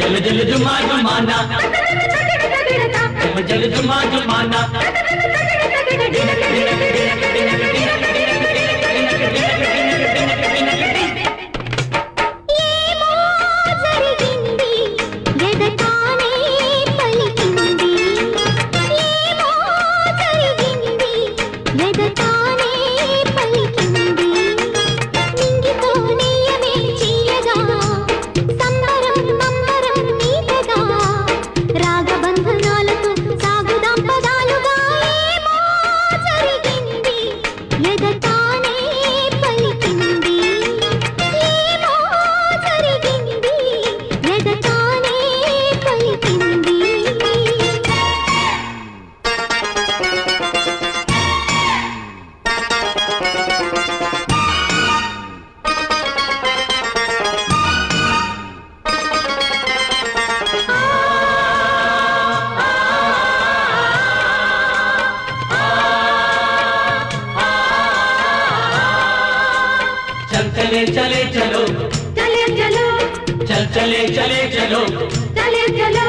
జలు జలు జుమా జుమానా జమ జలు జుమా జుమానా ఏమో జరిగింది ఎదటానే పలికింది ఏమో జరిగింది ఎదటానే పలికింది నింగితో నీయమే చీయగా సంబరం మంబరం నీతగా రాగబంధనాలతో సాగుదాం పదాలుగా ఏమో జరిగింది ఎదటానే పలికింది ఏమో జరిగింది ఎదటానే పలికింది చల్ చలే చలే చలో చలే చలో చల్ చలే చలే చలో చలే చలో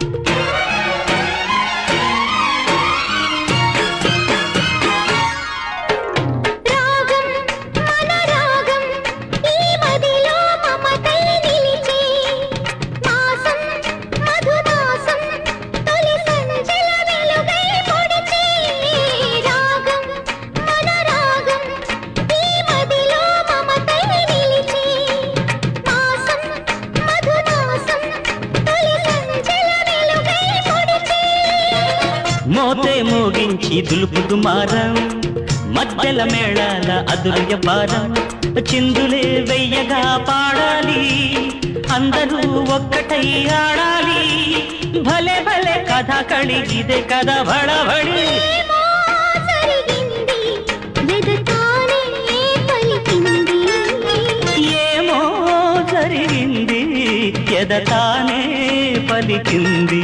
రాగం మన రాగం ఈ మదిలో మమతై నిలిచే మాసం మధుమాసం తొలి సంచల వెలుగై పొడిచే రాగం మన రాగం ఈ మదిలో మమతై నిలిచే మాసం మధుమాసం తొలి సంచల వెలుగై పొడిచే మోతే మోగించి దులుపుదు మారం మధ్యల మేళాల అదుర్య భారం చిందులే వెయ్యగా పాడాలి అందరూ ఒక్కటై ఆడాలి భలే భలే కథ కళిగిదే కథ భడబడి ఏమో జరిగింది ఎదటానే పలికింది ఏమో జరిగింది ఎదటానే పలికింది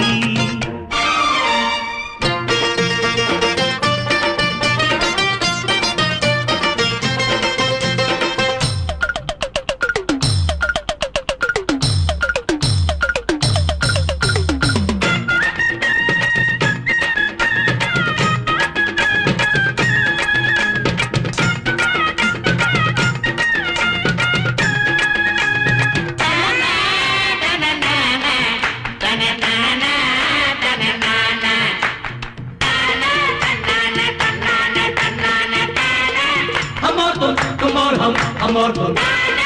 हम और तुम तुम और हम हम और तुम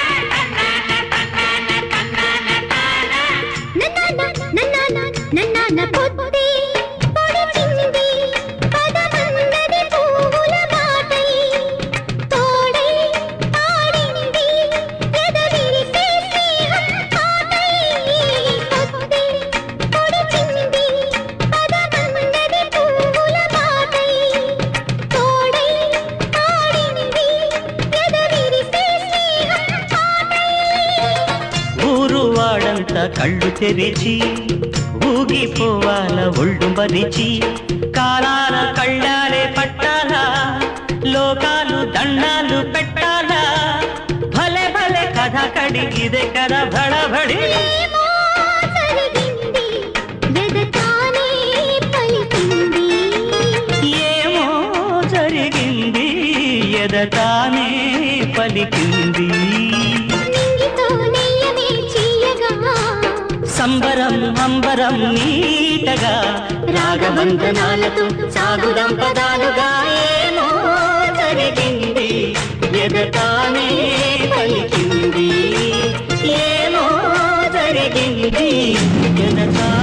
నన్నాన నన్నాన నన్నాన పొద్దే పొడిచింది పదమందది పువ్వుల బాటై తోడై ఆడింది ఎదవిరిసే స్నేహం పాటై పొద్దే పొడిచింది పదమందది పువ్వుల బాటై తోడై ఆడింది ఎదవిరిసే స్నేహం పాటై ఊరు వాడంతా కళ్ళు తెరిచి ఊగిపోవాల ఒళ్ళు మరిచి కాలాల కళ్ళాలే పట్టాలా లోకాలు దండాలు పెట్టాలా భలే భలే కథ కడిగిదే కథ భడబడి ఏమో జరిగింది ఎదటానే పలికింది ఏమో జరిగింది ఎదటానే పలికింది నింగితో నెయ్యమే చీయగా సంబరం అంబరం నీటగా రాగబంధనాలతో సాగుదం పదాలుగా ఏమో జరిగింది ఎదటానే పలికింది ఏమో జరిగింది ఎదటానే